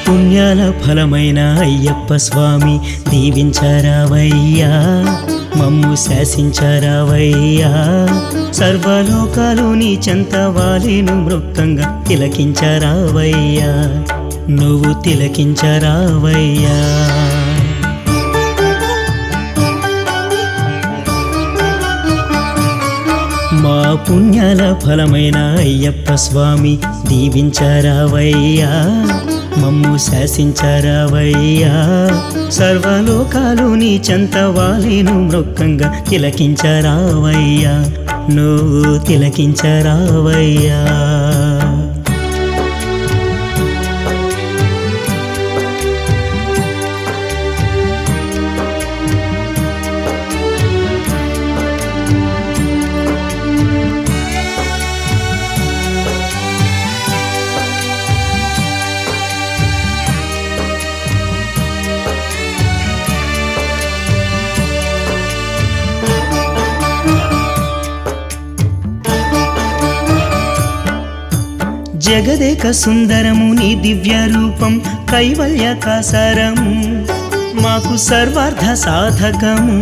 పుణ్యాల ఫలమైన అయ్యప్ప స్వామి దీవించరావయ్యా మమ్ము శాసించరావయ్యా సర్వలోకాలు నీ చెంత వాలేను మృక్కంగా తిలకించరావయ్యా నువ్వు తిలకించరావయ్యా మా పుణ్యాల ఫలమైన అయ్యప్ప స్వామి దీవించరావయ్యా మమ్ము శాసించరావయ్యా సర్వలోకాలు నీ చెంత వాలేను మృక్కంగా తిలకించరావయ్యా నువ్వు తిలకించరావయ్యా జగదేక సుందరము నీ దివ్య రూపం కైవల్య కాసారము మాకు సర్వార్థ సాధకము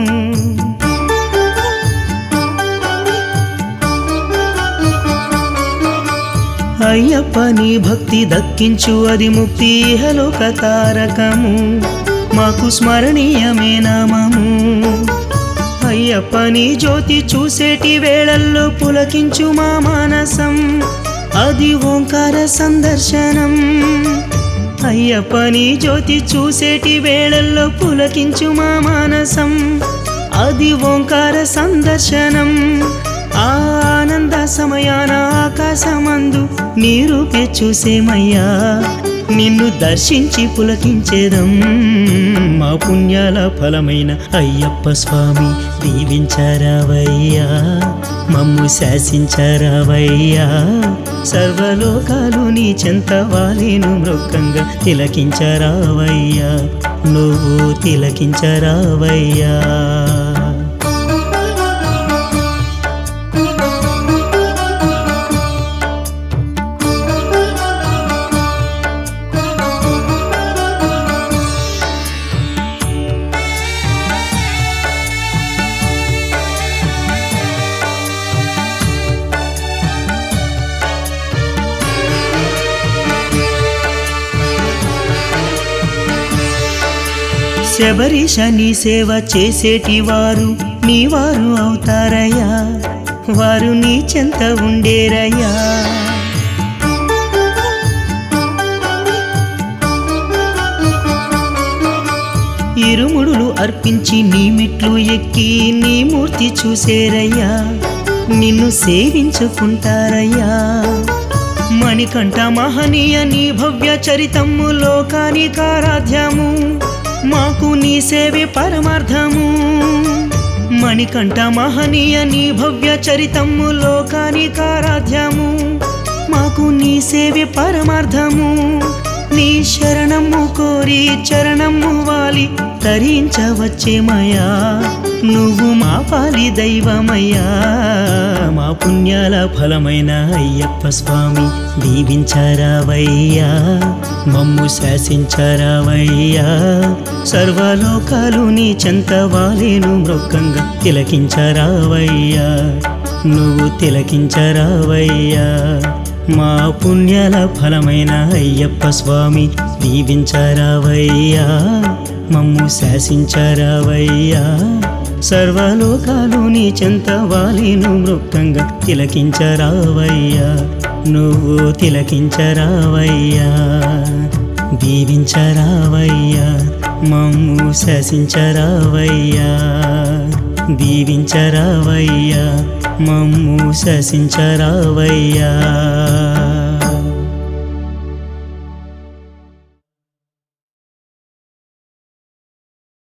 అయ్యప్ప నీ భక్తి దక్కించు అది ముక్తి ఇహలోక తారకము మాకు స్మరణీయమే నామము అయ్యప్ప నీ జ్యోతి చూసేటి వేళల్లో పులకించు మా మానసం అది ఓంకార సందర్శనం అయ్యప్ప నీ జ్యోతి చూసేటి వేళల్లో పులకించు మా మానసం అది ఓంకార సందర్శనం ఆ ఆనంద సమయాన ఆకాశమందు నీ రూపే చూసేమయ్యా నిన్ను దర్శించి పులకించేదం మా పుణ్యాల ఫలమైన అయ్యప్ప స్వామి దీవించరావయ్యా మమ్ము శాసించరావయ్యా సర్వలోకాలు నీ చెంత వాలేను మృక్కంగా తిలకించరావయ్యా నువ్వు తిలకించరావయ్యా శబరీష నీ సేవ చేసేటి వారు నీ వారు అవుతారయ్యా వారు నీ చెంత ఉండేరయ్యా ఇరుముడులు అర్పించి నీ మెట్లు ఎక్కి నీ మూర్తి చూసేరయ్యా నిన్ను సేవించుకుంటారయ్యా మణికంఠ మహనీయ నీ భవ్య చరితము లోకానికారాధ్యము మాకు నీ సేవే పరమార్థము మణికంఠ మహనీయ నీ భవ్య చరితము లోకానికారాధ్యము మాకు నీ సేవే పరమార్థము నీ శరణము కోరి చరణము వాలి తరించవచ్చేమయ్యా నువ్వు మా పాలి దైవమయ్యా మా పుణ్యాల ఫలమైన అయ్యప్ప స్వామి దీవించరావయ్యా మమ్ము శాసించరావయ్యా సర్వలోకాలు నీ చెంత వాలేను మృక్కంగా తిలకించరావయ్యా నువ్వు తిలకించరావయ్యా మా పుణ్యాల ఫలమైన అయ్యప్ప స్వామి దీవించరావయ్యా మమ్ము శాసించరావయ్యా సర్వలోకాలు నీ చెంత వాలేను మృక్కంగా తిలకించరావయ్యా నువ్వు తిలకించరావయ్యా దీవించరావయ్యా మమ్ము శాసించరావయ్యా దీవించరావయ్యా మమ్ము శాసించరావయ్యా